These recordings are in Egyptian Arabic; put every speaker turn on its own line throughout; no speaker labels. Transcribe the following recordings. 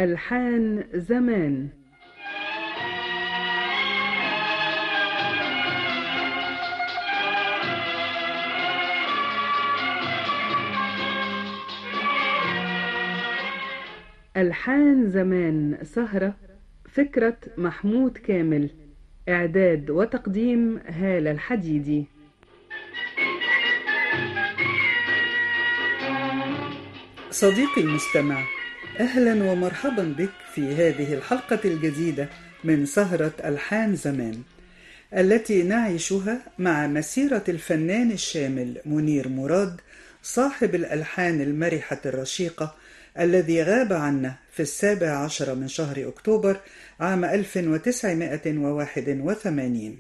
ألحان زمان ألحان زمان سهرة فكرة محمود كامل إعداد وتقديم هالة الحديدي
صديقي المستمع اهلا ومرحبا بك في هذه الحلقه الجديده من سهره الحان زمان التي نعيشها مع مسيره الفنان الشامل منير مراد صاحب الالحان المرحه الرشيقه الذي غاب عنا في السابع عشر من شهر اكتوبر عام 1981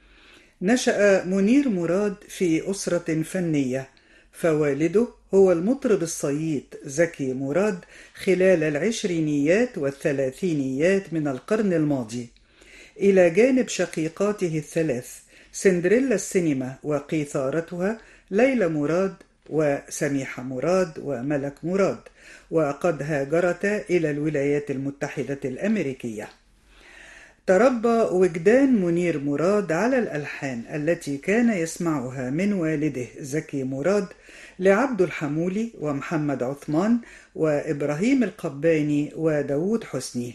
نشا منير مراد في اسره فنيه فوالده هو المطرب الصييط زكي مراد خلال العشرينيات والثلاثينيات من القرن الماضي إلى جانب شقيقاته الثلاث سندريلا السينما وقيثارتها ليلى مراد وسميحة مراد وملك مراد وقد هاجرتا إلى الولايات المتحدة الأمريكية تربى وجدان منير مراد على الألحان التي كان يسمعها من والده زكي مراد لعبد الحمولي ومحمد عثمان وإبراهيم القباني وداود حسني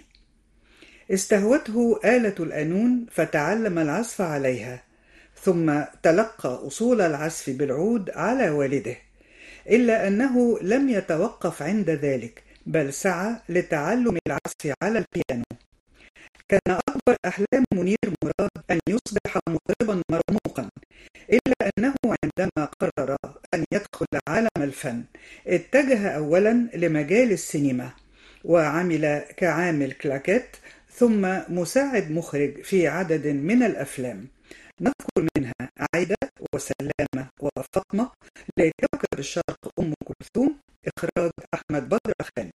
استهوته آلة القانون فتعلم العزف عليها ثم تلقى أصول العزف بالعود على والده إلا أنه لم يتوقف عند ذلك بل سعى لتعلم العزف على البيانو كان أكبر أحلام منير مراد أن يصبح مطربا مرموقا إلا أنه عندما قرر أن يدخل عالم الفن اتجه أولا لمجال السينما وعمل كعامل كلاكيت ثم مساعد مخرج في عدد من الأفلام نذكر منها عايدة وسلامة وفاطمة لكوكب الشرق أم كلثوم إخراج أحمد بدر خان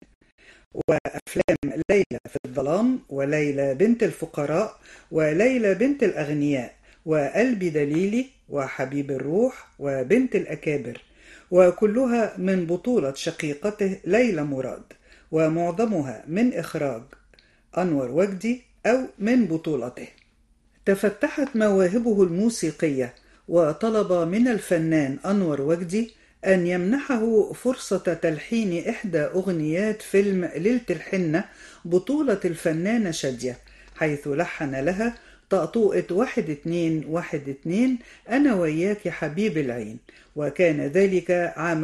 وأفلام ليلى في الظلام وليلى بنت الفقراء وليلى بنت الأغنياء وقلبي دليلي وحبيب الروح وبنت الأكابر وكلها من بطولة شقيقته ليلى مراد ومعظمها من إخراج أنور وجدي أو من بطولته تفتحت مواهبه الموسيقية وطلب من الفنان أنور وجدي أن يمنحه فرصة تلحين إحدى أغنيات فيلم ليلة الحنة بطولة الفنانة شادية حيث لحن لها طقطوقة واحد اتنين واحد اتنين أنا وياك يا حبيب العين وكان ذلك عام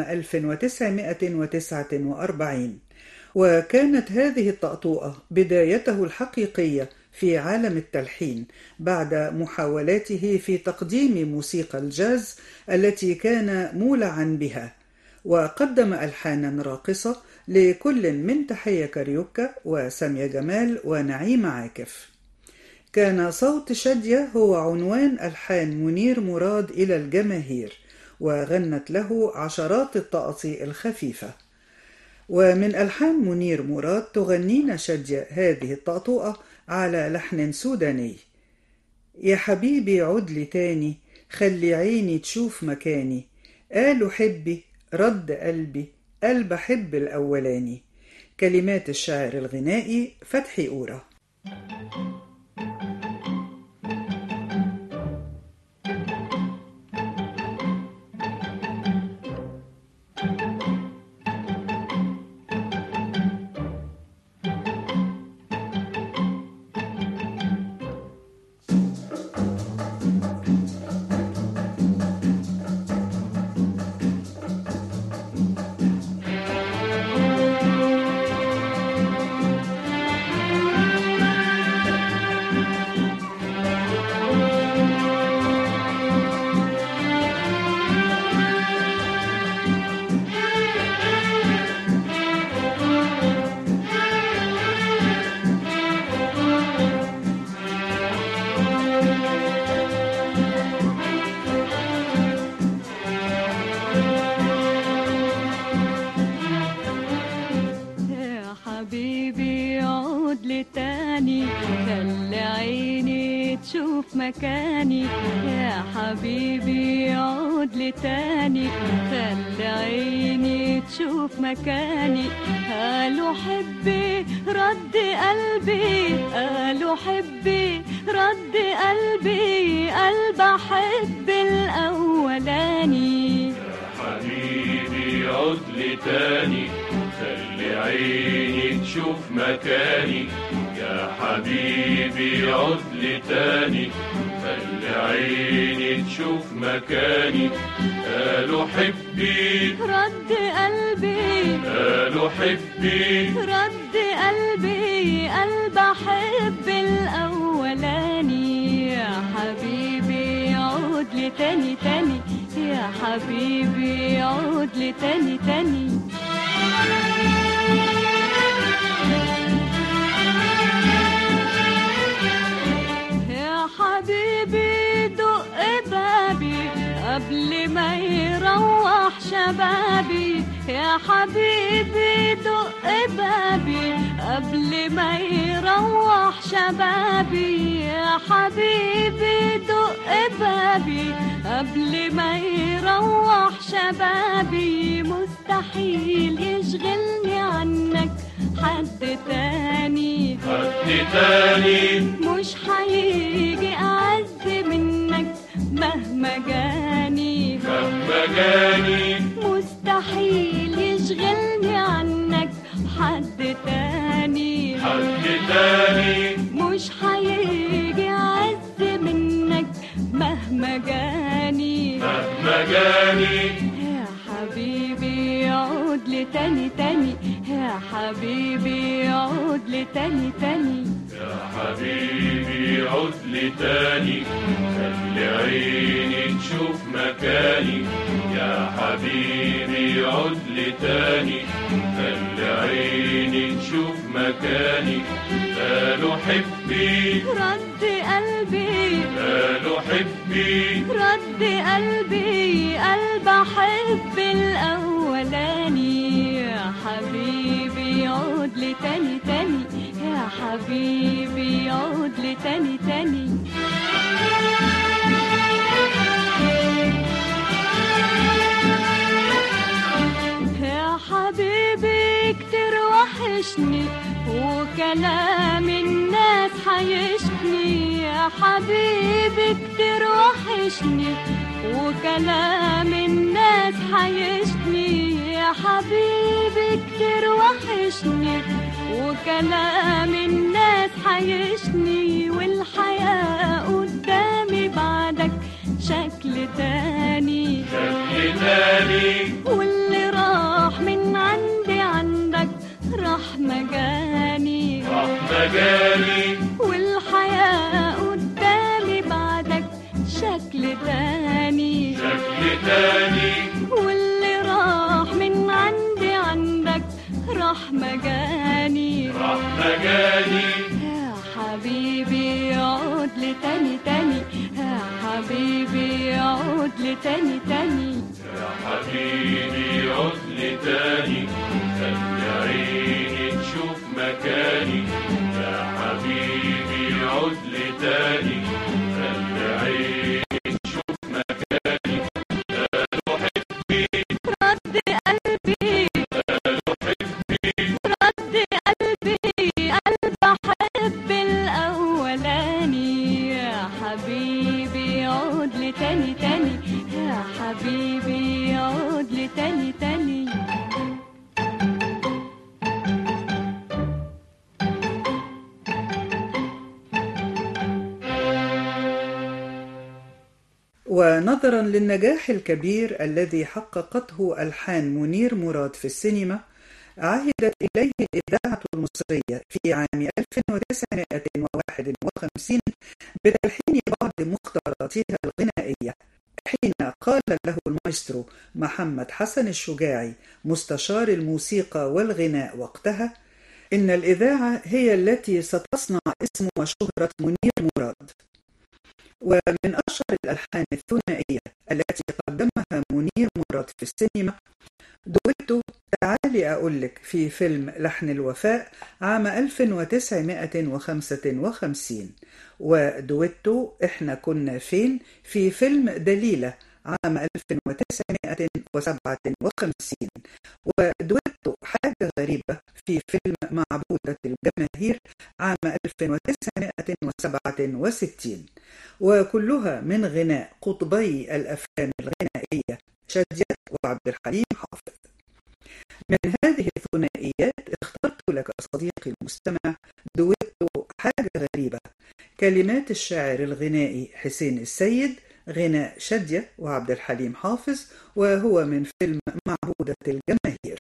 1949 وكانت هذه الطقطوقة بدايته الحقيقية في عالم التلحين بعد محاولاته في تقديم موسيقى الجاز التي كان مولعا بها وقدم ألحانا راقصة لكل من تحية كاريوكا وسامية جمال ونعيم عاكف كان صوت شادية هو عنوان ألحان منير مراد إلى الجماهير وغنت له عشرات التقاطيع الخفيفة ومن ألحان منير مراد تغنينا شادية هذه الطقطوقة على لحن سوداني يا حبيبي عد لي تاني خلي عيني تشوف مكاني قالوا حبي رد قلبي قلب حب الأولاني كلمات الشاعر الغنائي فتحي أورا
Thank you. تاني خلي عيني تشوف مكاني يا حبيبي عود لي تاني خلي عيني تشوف مكاني قالوا حبي رد قلبي قالوا حبي رد قلبي قلب احب الاولاني
حبيبي عد لي تاني خلي عيني تشوف مكاني يا حبيبي عد لي تاني خلي عيني تشوف مكاني قالوا حبي
رد قلبي
قالوا حبي
رد قلبي قلب احب الاولاني يا حبيبي عود لي تاني تاني يا حبيبي عود لي تاني تاني يا حبيبي دق بابي قبل ما يروح شبابي يا حبيبي دق بابي قبل ما يروح شبابي يا حبيبي دق بابي قبل ما يروح شبابي مستحيل يشغلني عنك حد تاني
حد تاني
مش هيجي أعز منك مهما جاني
مهما جاني
مستحيل يشغلني عنك حد تاني
حد تاني
مش هيجي أعز منك مهما جاني
مهما جاني
يا حبيبي عود لي تاني تاني يا حبيبي عود لي تاني تاني
يا حبيبي عد لي تاني خلي عيني تشوف مكاني يا حبيبي عد لي تاني خلي عيني تشوف مكاني قالوا حبي
رد قلبي
قالوا حبي
رد قلبي قلب احب الاولاني يا حبيبي عود لي تاني تاني يا حبيبي عود لي تاني تاني يا حبيبي كتير وحشني وكلام الناس حيشني يا حبيبي كتير وحشني وكلام الناس حيشني يا حبيبي كتير وحشني وكلام الناس حيشني والحياة قدامي بعدك شكل تاني
شكل تاني
واللي راح من عندي عندك راح مجاني
رحمة جاني
والحياة قدامي بعدك شكل تاني
شكل تاني
واللي راح من عندي عندك راح مجاني
رحمة جاني
يا حبيبي عود لي تاني تاني يا حبيبي عود لي تاني تاني
يا حبيبي عد لي تاني خلي عيني تشوف مكاني يا حبيبي عد لي تاني خلي عيني تشوف مكاني قالوا حبي
رد قلبي
قالوا حبي
رد قلبي قلب احب الاولاني يا حبيبي عود لي تاني تاني يا حبيبي عود لي تاني تاني
ونظرا للنجاح الكبير الذي حققته ألحان منير مراد في السينما عهدت إليه الإذاعة المصرية في عام 1951 بتلحين بعض مختاراتها الغنائية حين قال له المايسترو محمد حسن الشجاعي مستشار الموسيقى والغناء وقتها إن الإذاعة هي التي ستصنع اسم وشهرة منير مراد ومن أشهر الألحان الثنائية التي قدمها منير مراد في السينما دويتو تعال تعالي أقولك في فيلم لحن الوفاء عام 1955 ودويتو إحنا كنا فين في فيلم دليلة عام 1957 ودويتو حاجة غريبة في فيلم معبودة الجماهير عام 1967 وكلها من غناء قطبي الأفلام الغنائية شادية وعبد الحليم حافظ من هذه الثنائيات اخترت لك صديقي المستمع دويتو حاجة غريبة كلمات الشاعر الغنائي حسين السيد غناء شادية وعبد الحليم حافظ وهو من فيلم معبودة الجماهير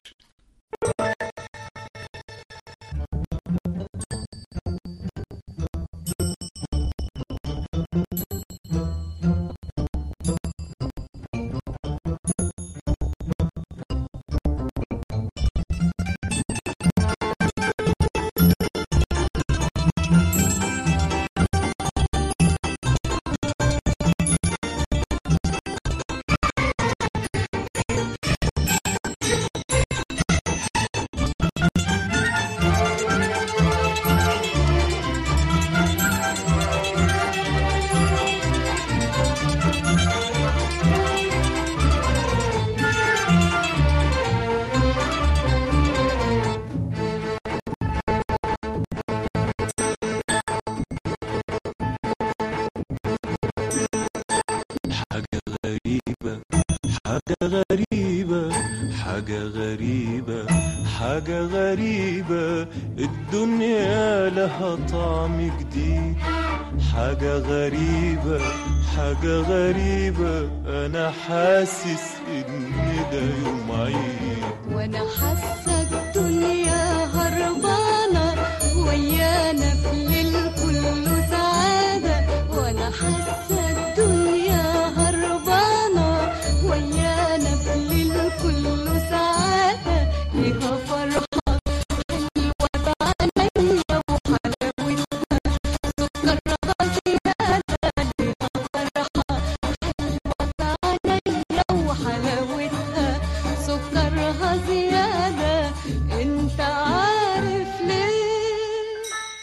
حاجة غريبة حاجة غريبة حاجة غريبة حاجة غريبة الدنيا لها طعم جديد حاجة غريبة حاجة غريبة أنا حاسس إن ده يوم عيد
وانا حاسه الدنيا هربانه ويانا في الليل كله سعاده وانا حاسه الدنيا هربانه ويانا في الليل كله سعاده ليها فرحه حلوه بعينيا وحلاوتها سكرها زياده ليها فرحه حلوه بعينيا وحلاوتها سكرها زيادة انت عارف ليه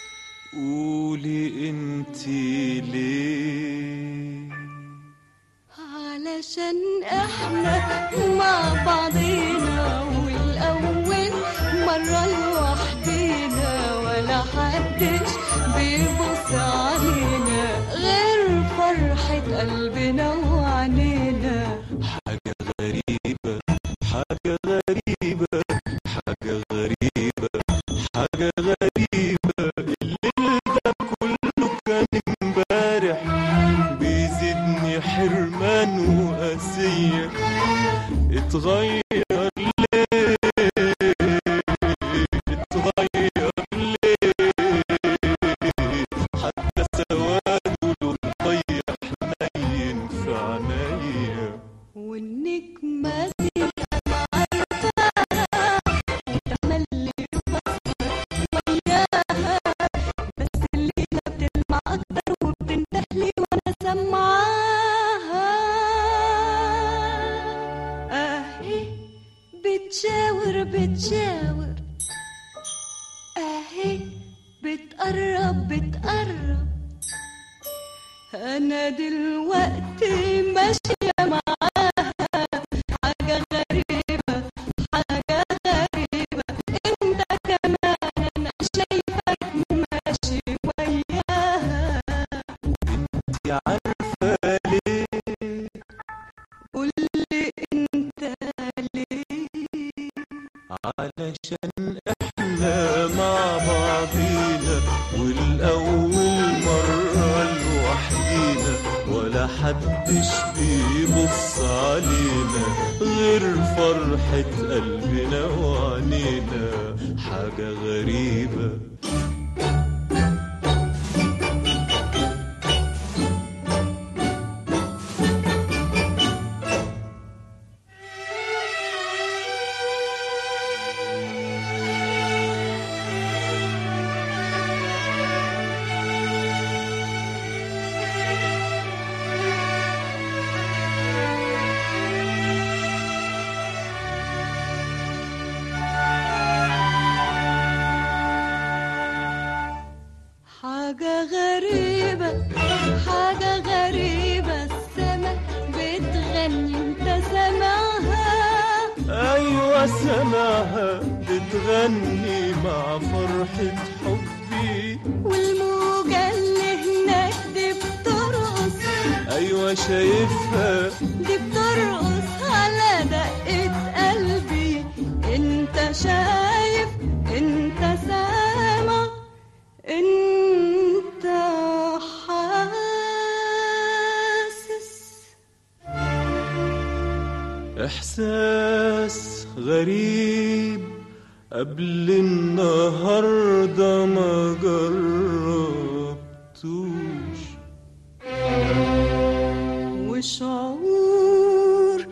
قولي انتي ليه
علشان احنا مع بعضينا والاول مرة لوحدينا ولا حدش بيبص علينا غير فرحة قلبنا وعنينا
حاجة غريبة حاجة غريبة حاجة غريبة حاجة غريبة الليل ده كله كان امبارح بيزيدني حرمان وقاسية اتغير ليه اتغير ليه حتى سواده له ضيع حنين في عينيا
والنجمة دي أنا عارفاها وتملي بسهر وياها بس الليلة بتلمع أكتر وبتنتهلي وأنا سامعاها أهي بتشاور بتشاور أهي بتقرب بتقرب أنا دلوقتي ماشية معاها حاجة غريبة حاجة غريبة أنت كمان أنا شايفك ماشي وياها
انتي عارفة ليه
قولي أنت ليه
علشان احنا مع بعضينا والاول مرة لوحدينا ولا حدش بيبص علينا غير فرحة قلبنا وعنينا حاجة غريبة
حاجة غريبة حاجة غريبة السما بتغني انت سامعها
أيوة سمعها بتغني مع فرحة حبي
والموجة اللي هناك دي بترقص
أيوة شايفها
دي بترقص على دقة قلبي انت شايف انت سامع انت حاسس
إحساس غريب قبل النهاردة ما جربتوش
وشعور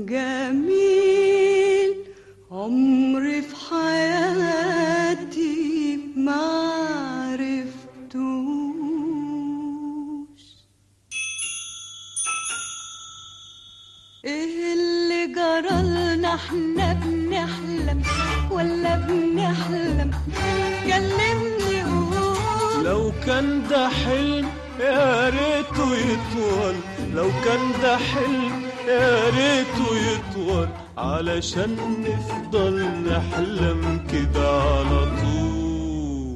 جميل عمري في حياتي ما عرفتوش ايه اللي جرالنا احنا بنحلم ولا بنحلم كلمني قول
لو كان ده حلم يا ريته يطول لو كان ده حلم يا ريته يطول علشان نفضل نحلم كده على طول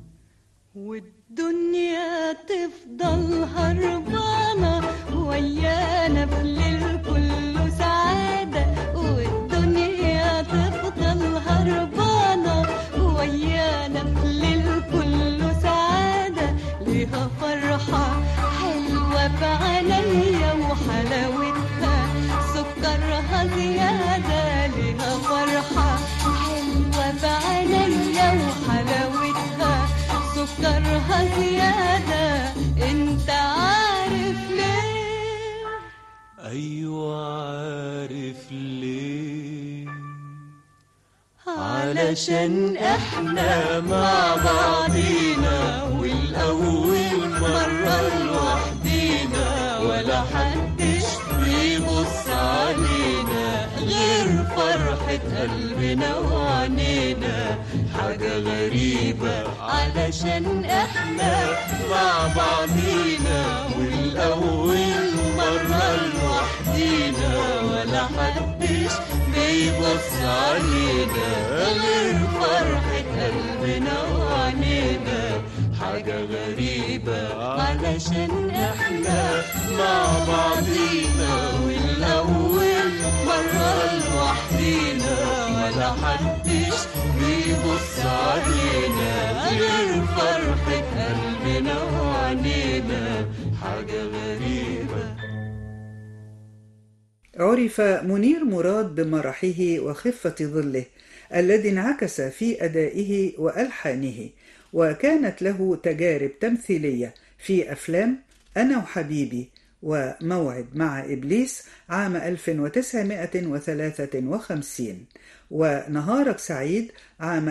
والدنيا تفضل هربانة ويانا في الليل كله سعادة والدنيا تفضل هربانة ويانا في الليل كله سعادة ليها فرحة حلوة في عينيا وحلاوتها سكرها زيادة ليها فرحة حلوة في عينيا وحلاوتها سكرها زيادة انت عارف ليه
أيوة عارف ليه
علشان احنا مع بعضينا والاول مرة لوحدينا ولا حدش بيبص علينا غير فرحة قلبنا وعنينا حاجة غريبة علشان احنا مع بعضينا والاول مرة لوحدينا ولا حدش بيبص علينا غير فرحة قلبنا وعنينا حاجة غريبة علشان احنا مع بعضينا والأول مرة لوحدينا ولا حدش بيبص علينا غير فرحة قلبنا وعنينا حاجة غريبة
عرف منير مراد بمرحه وخفة ظله الذي انعكس في أدائه وألحانه وكانت له تجارب تمثيلية في أفلام أنا وحبيبي وموعد مع إبليس عام 1953 ونهارك سعيد عام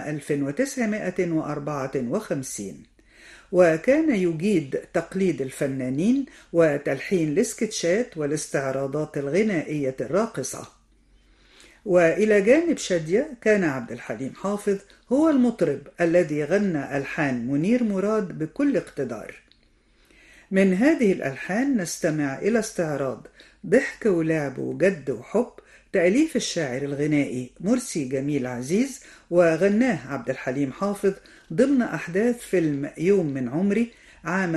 1954 وكان يجيد تقليد الفنانين وتلحين السكتشات والاستعراضات الغنائية الراقصة وإلى جانب شادية كان عبد الحليم حافظ هو المطرب الذي غنى ألحان منير مراد بكل اقتدار من هذه الألحان نستمع إلى استعراض ضحك ولعب وجد وحب تأليف الشاعر الغنائي مرسي جميل عزيز وغناه عبد الحليم حافظ ضمن أحداث فيلم يوم من عمري عام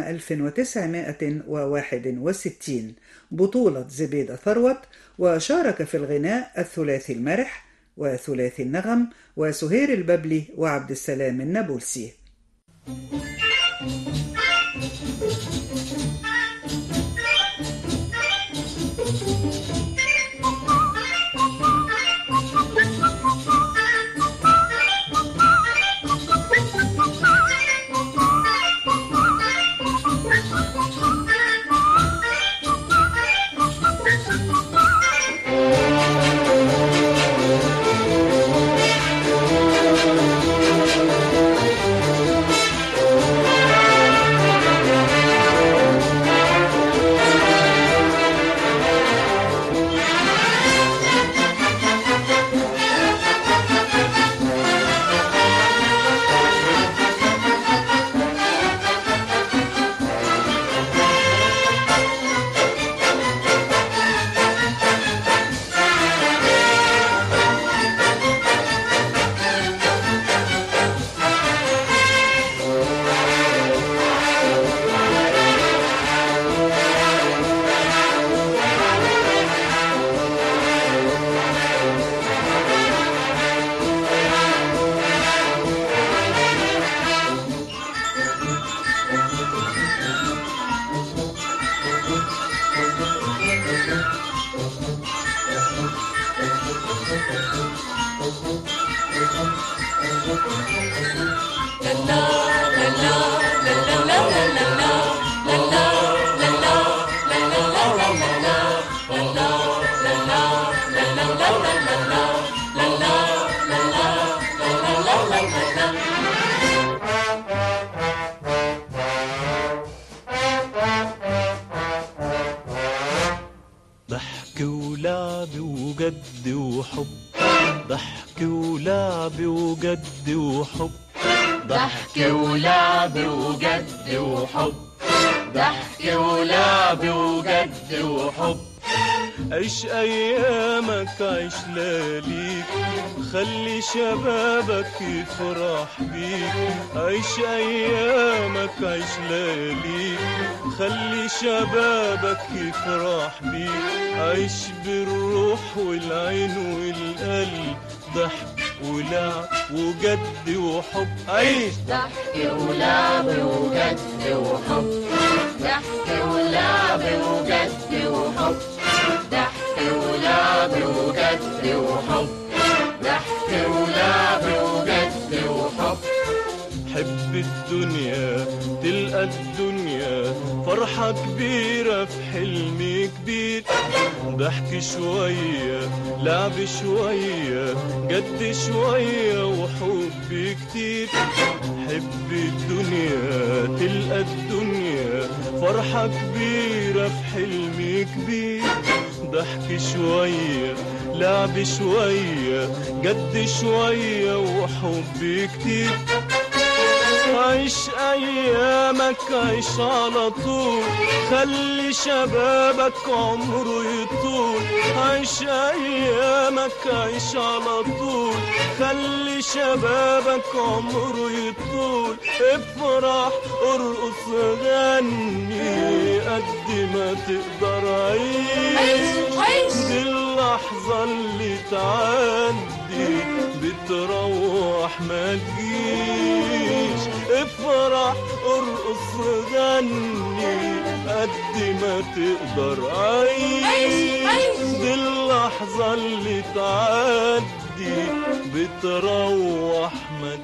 1961 بطولة زبيدة ثروت وشارك في الغناء الثلاثي المرح وثلاثي النغم وسهير الببلي وعبد السلام النابلسي
Thank
وجد وحب ضحك ولعب وجد وحب
ضحك ولعب وجد وحب ضحك ولعب وجد وحب
عيش ايامك عيش لياليك خلي شبابك يفرح بيك عيش ايامك عيش لياليك خلي شبابك يفرح بيك عيش بالروح والعين والقلب ضحك ولعب وجد وحب عيش
ضحك ولعب وجد وحب ضحك ولعب وجد وحب ضحك ولعب وجد وحب ضحك ولعب وجد وحب
حب الدنيا تلقى الدنيا فرحة كبيرة في حلم كبير ضحك شوية لعب شوية جد شوية وحب كتير حب الدنيا تلقى الدنيا فرحة كبيرة في حلم كبير ضحك شوية لعب شوية جد شوية وحب كتير عيش ايامك عيش على طول خلي شبابك عمره يطول عيش ايامك عيش على طول خلي شبابك عمره يطول افرح ارقص غني قد ما تقدر عيش
عيش
دي اللحظة اللي تعدي بتروح ما تجيش افرح ارقص غني قد ما تقدر عيش دي اللحظة اللي تعدي بتروح ما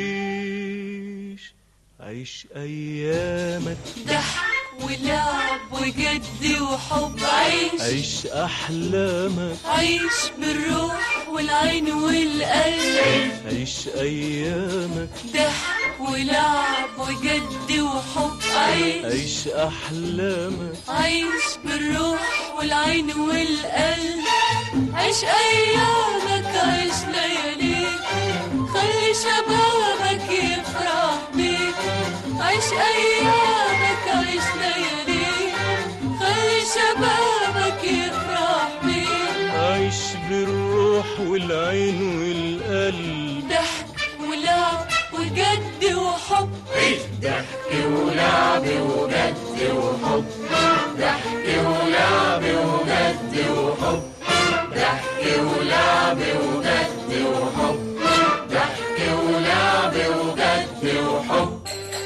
تجيش عيش ايامك
ضحك ولعب وجد وحب عيش
عيش احلامك
عيش بالروح والعين والقلب
عيش ايامك
ضحك ولعب وجد وحب عيش
عيش احلامك
عيش بالروح والعين والقلب عيش ايامك عيش لياليك خلي شبابك يفرح بيك عيش ايامك عيش لياليك خلي شبابك يفرح بيك
عيش بالروح والعين والقلب
ضحك ولعب وجد وحب
ضحك ولعب وجد وحب ضحك ولعب وجد وحب ضحك ولعب وجد وحب ضحك ولعب وجد وحب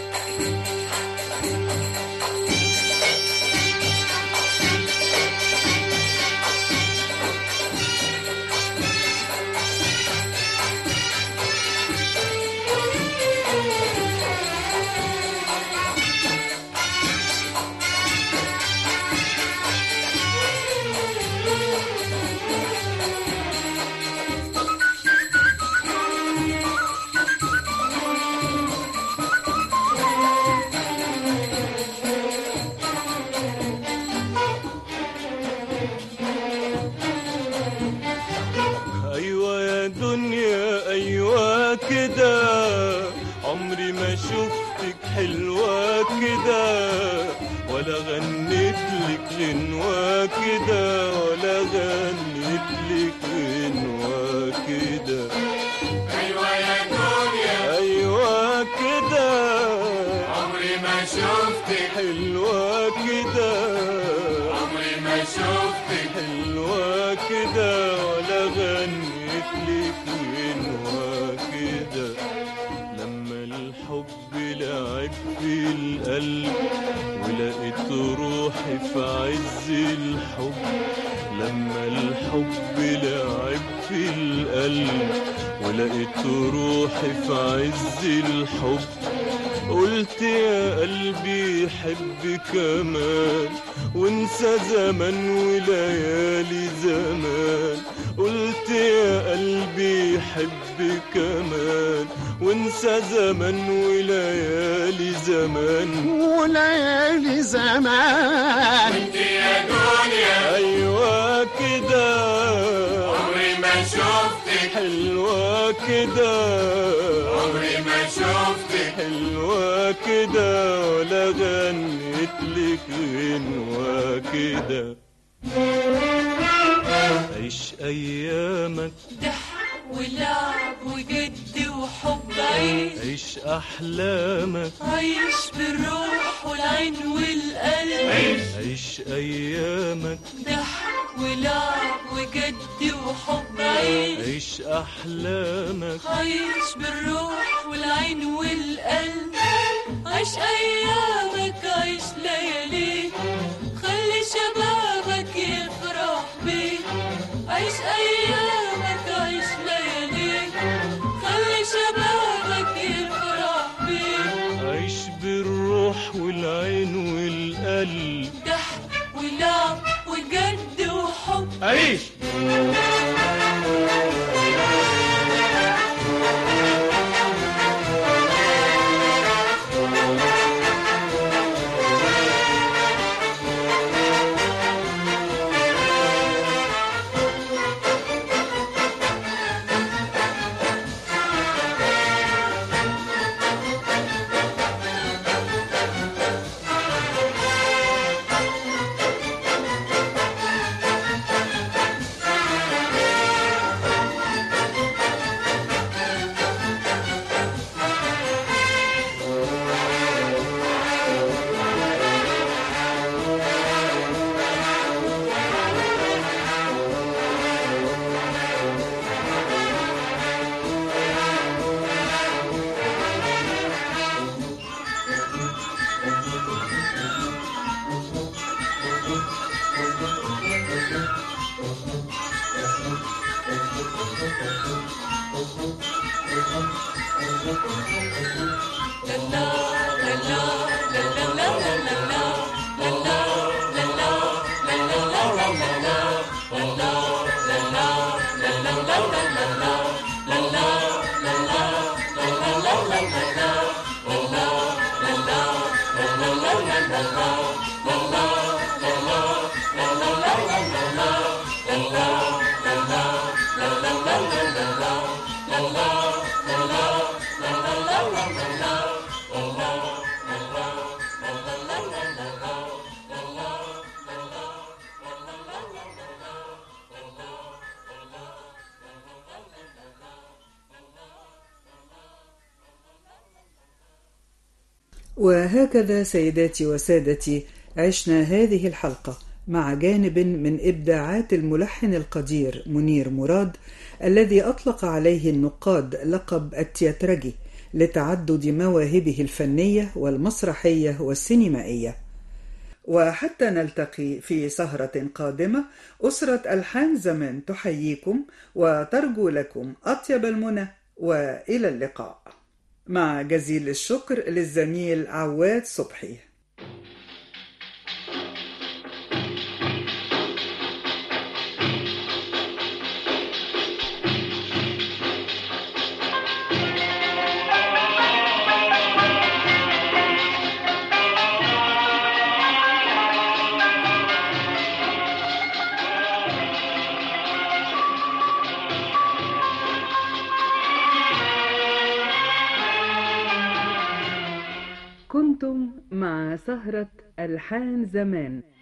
ايوه يا دنيا ايوه كده عمري ما شفتك حلوه كده ولا غنيت لك غنوه كده ولا غنيت لك غنوه كده
ايوه يا دنيا
ايوه كده
عمري ما شفتك
حلوه كده
عمري ما شفتك
حلوة كده ولا غنيت لك غنوة كده لما الحب لعب في القلب ولقيت روحي في عز الحب لما الحب لعب في القلب ولقيت روحي في عز الحب قلت يا قلبي حب كمان وانسى زمن وليالي زمان قلت يا قلبي حب كمان وانسى زمن وليالي زمان
وليالي زمان
انت يا دنيا
ايوه كده حلوة كده
عمري ما شفتك
حلوة كده ولا غنيت لك غنوة كده عيش أيامك
ضحك ولعب وجد وحب عيش
عيش أحلامك
عيش بالروح والعين والقلب
عيش أيامك
ضحك ولعب وجد وحب عيش
عيش أحلامك
عيش بالروح والعين والقلب عيش ايامك عيش لياليك خلي شبابك يفرح بيك عيش ايامك عيش لياليك خلي شبابك يفرح بيك
عيش بالروح والعين والقلب
ضحك ولعب وجد وحب
عيش
وهكذا سيداتي وسادتي عشنا هذه الحلقة مع جانب من إبداعات الملحن القدير منير مراد الذي أطلق عليه النقاد لقب التياترجي لتعدد مواهبه الفنية والمسرحية والسينمائية وحتى نلتقي في سهرة قادمة أسرة ألحان زمان تحييكم وترجو لكم أطيب المنى وإلى اللقاء مع جزيل الشكر للزميل عواد صبحي
كنتم مع سهرة ألحان زمان